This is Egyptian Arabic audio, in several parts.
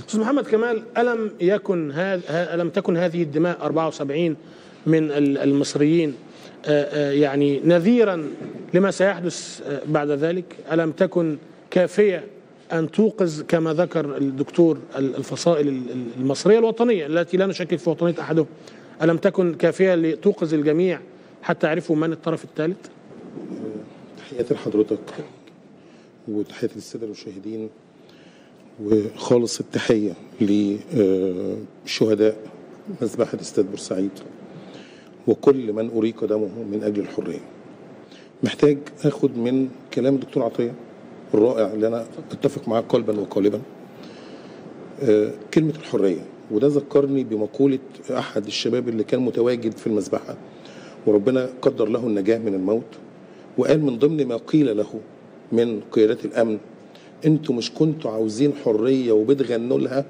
استاذ محمد كمال الم يكن هذا الم تكن هذه الدماء 74 من ال- المصريين آه، آه، يعني نذيرا لما سيحدث آه، بعد ذلك الم تكن كافيه ان توقظ كما ذكر الدكتور ال- الفصائل ال- ال- المصريه الوطنيه التي لا نشكك في وطنيه احدهم الم تكن كافيه لتوقظ الجميع حتى يعرفوا من الطرف الثالث تحياتي لحضرتك وتحياتي للساده المشاهدين وخالص التحيه لشهداء مذبحه استاد بورسعيد وكل من اريق دمه من اجل الحريه. محتاج اخد من كلام الدكتور عطيه الرائع اللي انا اتفق معاه قلبا وقالبا آه، كلمه الحريه وده ذكرني بمقوله احد الشباب اللي كان متواجد في المذبحه وربنا قدر له النجاه من الموت وقال من ضمن ما قيل له من قيادات الامن انتوا مش كنتوا عاوزين حريه وبتغنوا لها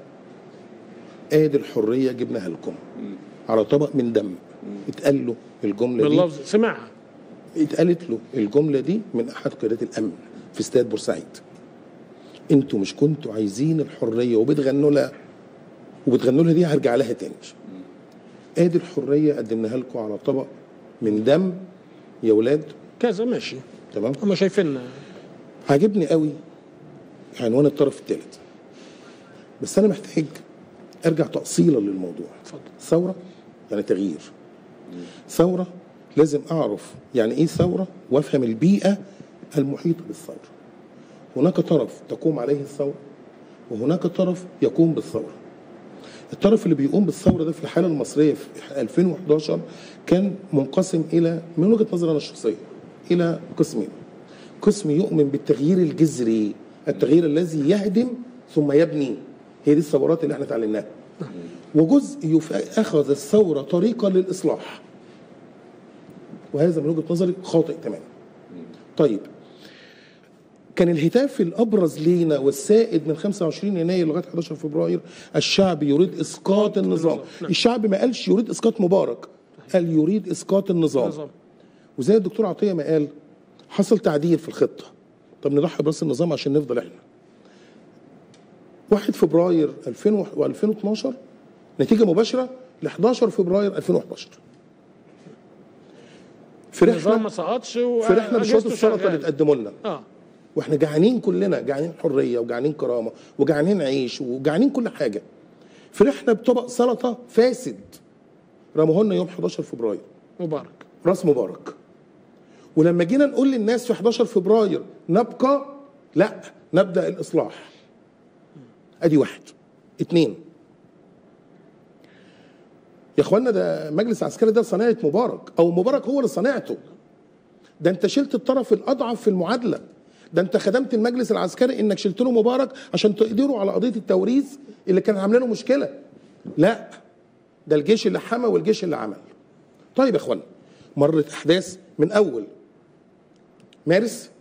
ادي الحريه جبناها لكم على طبق من دم اتقال له الجمله دي باللفظ سمعها اتقالت له الجمله دي من احد قيادات الامن في استاد بورسعيد انتوا مش كنتوا عايزين الحريه وبتغنوا لها وبتغنوا لها دي هرجع لها تاني ادي الحريه قدمناها لكم على طبق من دم يا ولاد كذا ماشي تمام هم شايفين عاجبني قوي عنوان الطرف الثالث بس انا محتاج ارجع تاصيلا للموضوع اتفضل ثوره يعني تغيير ثوره لازم اعرف يعني ايه ثوره وافهم البيئه المحيطه بالثوره هناك طرف تقوم عليه الثوره وهناك طرف يقوم بالثوره الطرف اللي بيقوم بالثوره ده في الحاله المصريه في 2011 كان منقسم الى من وجهه نظري انا الشخصيه الى قسمين قسم يؤمن بالتغيير الجذري التغيير الذي يهدم ثم يبني هي دي الثورات اللي احنا اتعلمناها وجزء يف- اخذ الثوره طريقا للاصلاح وهذا من وجهه نظري خاطئ تماما طيب كان الهتاف الابرز لينا والسائد من 25 يناير لغايه 11 فبراير الشعب يريد اسقاط النظام نعم. الشعب ما قالش يريد اسقاط مبارك قال يريد اسقاط النظام نظام وزي الدكتور عطيه ما قال حصل تعديل في الخطه طب نضحي براس النظام عشان نفضل احنا 1 فبراير 2012 نتيجه مباشره ل 11 فبراير 2011 النظام فرحنا ما سقطش فرحنا بشويه وأجهزته السلطه اللي شغالة. اتقدموا لنا اه واحنا جعانين كلنا جعانين حريه وجعانين كرامه وجعانين عيش وجعانين كل حاجه فرحنا بطبق سلطه فاسد رموه لنا يوم 11 فبراير مبارك راس مبارك ولما جينا نقول للناس في 11 فبراير نبقى لا نبدا الاصلاح ادي واحد اتنين يا اخوانا ده مجلس عسكري ده صناعه مبارك او مبارك هو اللي صنعته ده انت شلت الطرف الاضعف في المعادله ده انت خدمت المجلس العسكري انك شلت له مبارك عشان تقدروا على قضيه التوريث اللي كان عامله له مشكله لا ده الجيش اللي حمى والجيش اللي عمل طيب يا اخوانا مرت احداث من اول مارس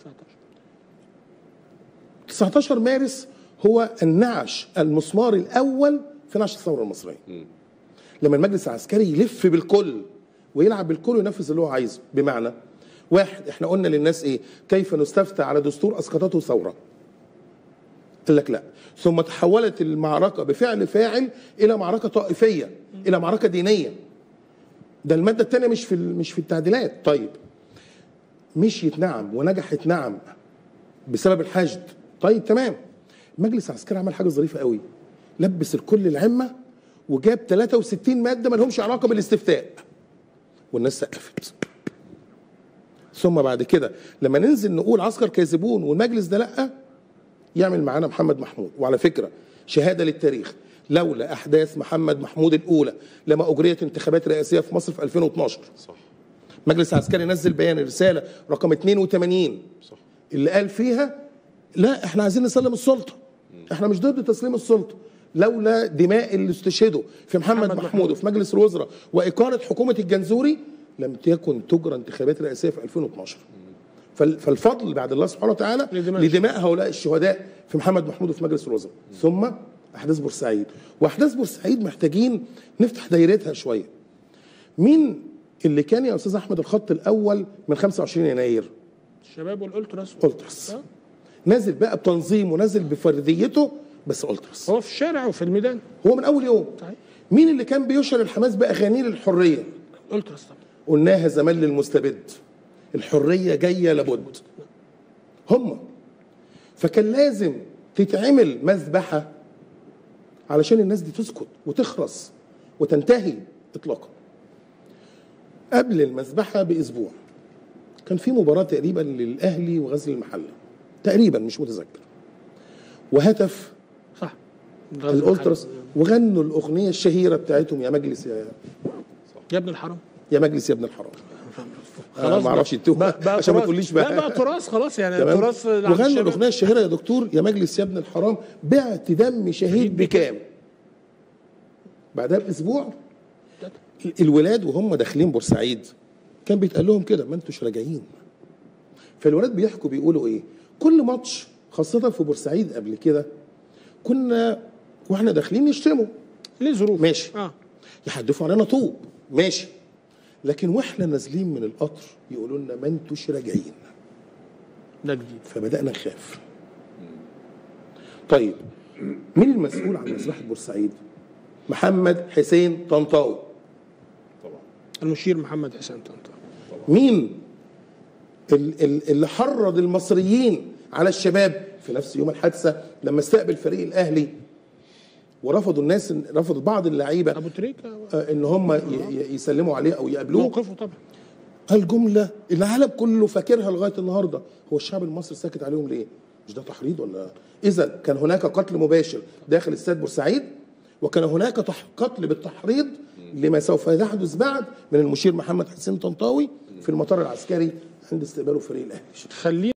19 مارس هو النعش المسمار الاول في نعش الثوره المصريه لما المجلس العسكري يلف بالكل ويلعب بالكل وينفذ اللي هو عايزه بمعنى واحد احنا قلنا للناس ايه كيف نستفتى على دستور اسقطته ثوره قال لك لا ثم تحولت المعركه بفعل فاعل الى معركه طائفيه الى معركه دينيه ده الماده الثانيه مش في ال- مش في التعديلات طيب مشيت نعم ونجحت نعم بسبب الحشد طيب تمام المجلس العسكري عمل حاجه ظريفه قوي لبس الكل العمه وجاب 63 ماده ما لهمش علاقه بالاستفتاء والناس سقفت ثم بعد كده لما ننزل نقول عسكر كاذبون والمجلس ده لا يعمل معانا محمد محمود وعلى فكره شهاده للتاريخ لولا احداث محمد محمود الاولى لما اجريت انتخابات رئاسيه في مصر في 2012 صح مجلس عسكري نزل بيان رساله رقم 82 صح اللي قال فيها لا احنا عايزين نسلم السلطه احنا مش ضد تسليم السلطه لولا دماء اللي استشهدوا في محمد, محمد محمود, محمود. وفي مجلس الوزراء واقاله حكومه الجنزوري لم تكن تجرى انتخابات رئاسيه في 2012 فال- فالفضل بعد الله سبحانه وتعالى لدماء لدماء هؤلاء الشهداء في محمد محمود وفي مجلس الوزراء ثم احداث بورسعيد واحداث بورسعيد محتاجين نفتح دايرتها شويه مين اللي كان يا استاذ احمد الخط الاول من 25 يناير الشباب والالتراس التراس نازل بقى بتنظيم ونازل بفرديته بس التراس هو في الشارع وفي الميدان هو من اول يوم صحيح. مين اللي كان بيشعر الحماس باغاني الحريه التراس طبعا قلناها زمان للمستبد الحريه جايه لابد هم فكان لازم تتعمل مذبحه علشان الناس دي تسكت وتخرس وتنتهي اطلاقا قبل المذبحه باسبوع كان في مباراه تقريبا للاهلي وغزل المحله تقريبا مش متذكر وهتف صح الالتراس وغنوا الاغنيه الشهيره بتاعتهم يا مجلس يا يا ابن الحرام يا مجلس يا ابن الحرام خلاص ما اعرفش التهمه بقى- بقى عشان ما تراث. تقوليش لا بقى بقى تراث خلاص يعني تمام تراث عند وغنوا الشباب. الاغنيه الشهيره يا دكتور يا مجلس يا ابن الحرام بعت دم شهيد بكام بعدها باسبوع ال- الولاد وهم داخلين بورسعيد كان بيتقال لهم كده ما انتوش راجعين فالولاد بيحكوا بيقولوا ايه كل ماتش خاصه في بورسعيد قبل كده كنا واحنا داخلين نشتموا ليه ظروف ماشي. اه يحدفوا علينا طوب ماشي لكن واحنا نازلين من القطر يقولوا لنا ما انتوش راجعين ده جديد فبدانا نخاف طيب مين المسؤول عن مذبحه بورسعيد محمد حسين طنطاوي المشير محمد حسين طنطا مين ال- ال- اللي حرض المصريين على الشباب في نفس يوم الحادثه لما استقبل فريق الاهلي ورفضوا الناس رفضوا بعض اللعيبه ابو تريكه آه، ان هم ي- ي- يسلموا عليه او يقابلوه موقفه طبعا الجملة العالم كله فاكرها لغاية النهاردة هو الشعب المصري ساكت عليهم ليه مش ده تحريض ولا إذا كان هناك قتل مباشر داخل استاد بورسعيد وكان هناك تح- قتل بالتحريض لما سوف يحدث بعد من المشير محمد حسين طنطاوي في المطار العسكري عند استقباله فريق الأهلي خلينا